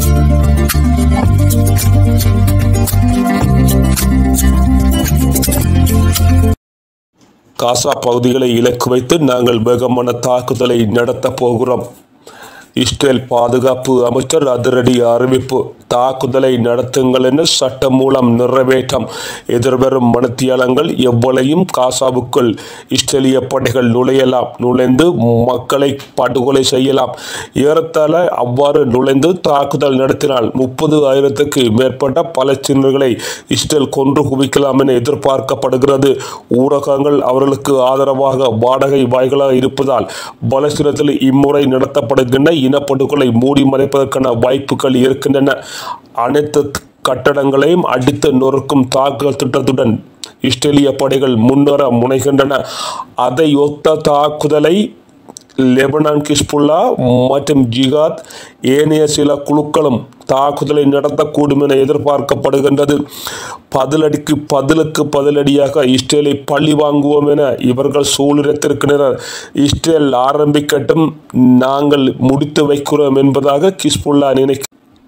காசா பகுதிகளை இலக்கு வைத்து நாங்கள் வேகமான தாக்குதலை நடத்தப் போகிறோம் இஸ்ரேல் பாதுகாப்பு அமைச்சர் அதிரடி அறிவிப்பு தாக்குதலை நடத்துங்கள் என சட்டம் மூலம் நிறைவேற்றம் எதிர்வரும் மனத்தியாளங்கள் எவ்வளையும் காசாவுக்குள் இஸ்ரேலிய படைகள் நுழையலாம் நுழைந்து மக்களை படுகொலை செய்யலாம் ஏறத்தாழ அவ்வாறு நுழைந்து தாக்குதல் நடத்தினால் முப்பது ஆயிரத்துக்கு மேற்பட்ட பலஸ்தீனர்களை இஸ்ரேல் கொன்று குவிக்கலாம் என எதிர்பார்க்கப்படுகிறது ஊடகங்கள் அவர்களுக்கு ஆதரவாக வாடகை வாய்களாக இருப்பதால் பலஸ்தீனத்தில் இம்முறை நடத்தப்படுகின்ற இனப்படுகொலை மூடி மறைப்பதற்கான வாய்ப்புகள் இருக்கின்றன அனைத்து கட்டடங்களையும் அடித்து நொறுக்கும் தாக்குதல் திட்டத்துடன் இஸ்ரேலிய படைகள் முன்னேற முனைகின்றன அதை ஒத்த தாக்குதலை லெபனான் கிஸ்புல்லா மற்றும் ஜிகாத் ஏனைய சில குழுக்களும் தாக்குதலை நடத்தக்கூடும் என எதிர்பார்க்கப்படுகின்றது பதிலடிக்கு பதிலுக்கு பதிலடியாக இஸ்ரேலை பழி வாங்குவோம் என இவர்கள் சூளுரைத்திருக்கின்றனர் இஸ்ரேல் ஆரம்பிக்கட்டும் நாங்கள் முடித்து வைக்கிறோம் என்பதாக கிஸ்புல்லா நினைக்க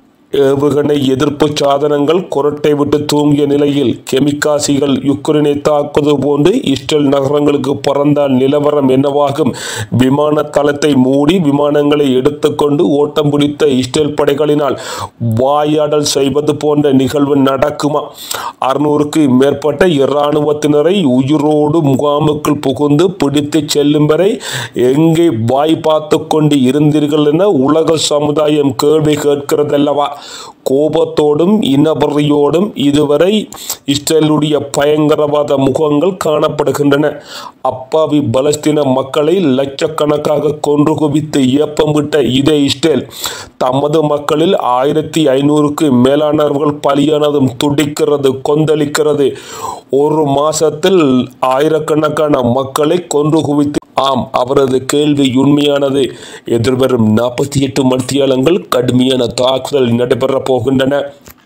ஏவுகணை எதிர்ப்பு சாதனங்கள் குரட்டை விட்டு தூங்கிய நிலையில் கெமிக்காசிகள் யுக்ரைனை தாக்குவது போன்று இஸ்ரேல் நகரங்களுக்கு பறந்தால் நிலவரம் என்னவாகும் விமான தளத்தை மூடி விமானங்களை எடுத்துக்கொண்டு ஓட்டம் பிடித்த இஸ்ரேல் படைகளினால் வாயாடல் செய்வது போன்ற நிகழ்வு நடக்குமா அறுநூறுக்கு மேற்பட்ட இராணுவத்தினரை உயிரோடு முகாமுக்குள் புகுந்து பிடித்து செல்லும் வரை எங்கே வாய் பார்த்து கொண்டு இருந்தீர்கள் என உலக சமுதாயம் கேள்வி கேட்கிறதல்லவா கோபத்தோடும் இனவெறியோடும் இதுவரை இஸ்ரேலுடைய பயங்கரவாத முகங்கள் காணப்படுகின்றன அப்பாவி பலஸ்தீன மக்களை லட்சக்கணக்காக கொன்று குவித்து ஏப்பம் விட்ட இதே இஸ்ரேல் தமது மக்களில் ஆயிரத்தி ஐநூறுக்கு மேலானவர்கள் பலியானதும் துடிக்கிறது கொந்தளிக்கிறது ஒரு மாசத்தில் ஆயிரக்கணக்கான மக்களை கொன்று குவித்து ஆம் அவரது கேள்வி உண்மையானது எதிர்வரும் நாற்பத்தி எட்டு மணித்தியாலங்கள் கடுமையான தாக்குதல் நடைபெறப் போகின்றன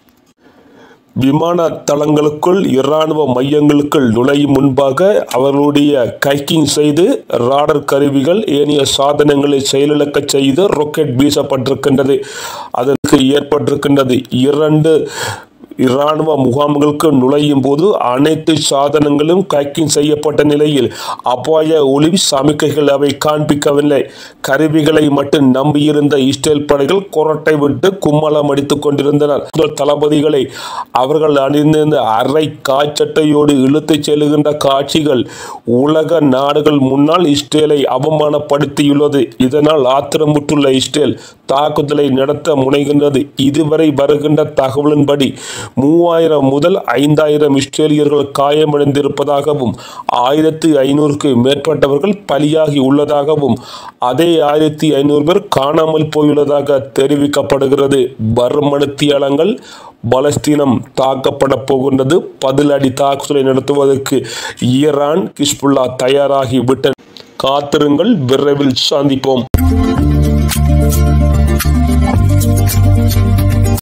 விமான தளங்களுக்குள் இராணுவ மையங்களுக்குள் நுழையும் முன்பாக அவர்களுடைய கைக்கிங் செய்து ராடர் கருவிகள் ஏனைய சாதனங்களை செயலிழக்க செய்து ராக்கெட் வீசப்பட்டிருக்கின்றது அதற்கு ஏற்பட்டிருக்கின்றது இரண்டு இராணுவ முகாம்களுக்கு நுழையும் போது அனைத்து சாதனங்களும் கைக்கிங் செய்யப்பட்ட நிலையில் அபாய ஒளி சமிக்கைகள் அவை காண்பிக்கவில்லை கருவிகளை மட்டும் நம்பியிருந்த இஸ்ரேல் படைகள் குரட்டை விட்டு கும்மலம் அடித்துக் கொண்டிருந்தனர் தளபதிகளை அவர்கள் அணிந்திருந்த அரை காய்ச்சட்டையோடு இழுத்துச் செல்லுகின்ற காட்சிகள் உலக நாடுகள் முன்னால் இஸ்ரேலை அவமானப்படுத்தியுள்ளது இதனால் ஆத்திரமுற்றுள்ள இஸ்ரேல் தாக்குதலை நடத்த முனைகின்றது இதுவரை வருகின்ற தகவலின்படி மூவாயிரம் முதல் ஐந்தாயிரம் இஸ்ரேலியர்கள் காயமடைந்திருப்பதாகவும் ஆயிரத்தி ஐநூறுக்கு மேற்பட்டவர்கள் பலியாகி உள்ளதாகவும் அதே ஆயிரத்தி ஐநூறு பேர் காணாமல் போயுள்ளதாக தெரிவிக்கப்படுகிறது வறுமனுத்தியாளங்கள் பலஸ்தீனம் தாக்கப்பட போகின்றது பதிலடி தாக்குதலை நடத்துவதற்கு ஈரான் கிஸ்புல்லா தயாராகி விட்ட காத்திருங்கள் விரைவில் சந்திப்போம்